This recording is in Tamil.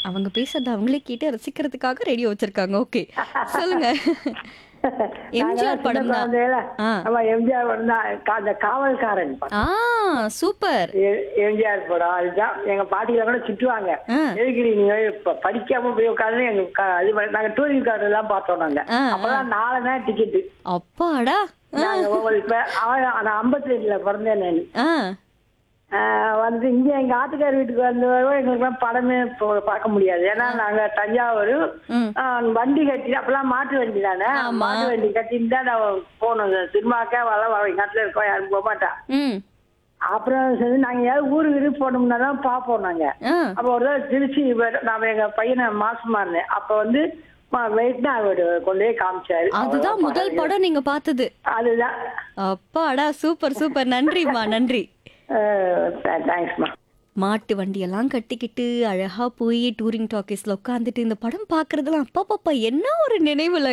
அவங்க பேசுறத அவங்களே கேட்டு ரசிக்கிறதுக்காக ரேடியோ வச்சிருக்காங்க ஓகே சொல்லுங்க எம்ஜிஆர் படம் தான் ஆ. ஆமா எம்ஜிஆர் படம் தான் கா- அந்த காவல்காரன் படம். ஆ சூப்பர் எ- எம்ஜிஆர் படம் அதுதான் எங்க பாட்டிகளை கூட திட்டுவாங்க ஆ. எதுக்கு நீங்க இப்ப படிக்காம போய் உட்காந்து எங்க க- இது பண்ணி- நாங்க டூரிங் கார்டு எல்லாம் பார்த்தோம் நாங்க ஆ, ஆ. அப்பதான் நாலு தான் டிக்கெட் அப்பாடா நாங்க ஒவ்வொரு- இப்ப அவன் நான் ஐம்பத்தி ரெண்டுல பிறந்தேன் நான் ஆ ஆஹ் வந்து இங்க எங்க ஆத்துக்கார் வீட்டுக்கு வந்து எங்களுக்கு படமே போ- பார்க்க முடியாது ஏன்னா நாங்க தஞ்சாவூர் ம். ஆஹ் வண்டி கட்டி அப்பெல்லாம் மாட்டு வண்டி தானே ஆமா. மாட்டு வண்டி கட்டிட்டு தான் நான் போனோம் சினிமாக்கா வர வர எங்க இருக்கோம் யாரும் போக மாட்டா ம் அப்புறம் சரி நாங்க ஏதாவது ஊருக்கு வீட்டுக்கு போனோம்னா தான் பார்ப்போம் நாங்க ஆ அப்ப ஒரு தடவை திருச்சி வர- நான் எங்க பையனை மாசமா இருந்தேன் அப்ப வந்து வெயிட்னா அவர் கொண்டு போய் காமிச்சாரு அதுதான் முதல் படம் நீங்க பார்த்தது அதுதான் அப்பாடா சூப்பர் சூப்பர் நன்றிம்மா நன்றி தேங்க்ஸ்மா மாட்டு வண்டியெல்லாம் கட்டிக்கிட்டு அழகா போய் டூரிங் டாக்கீஸ்ல உட்காந்துட்டு இந்த படம் பாக்குறதுலாம் அப்பா பாப்பா என்ன ஒரு நினைவுல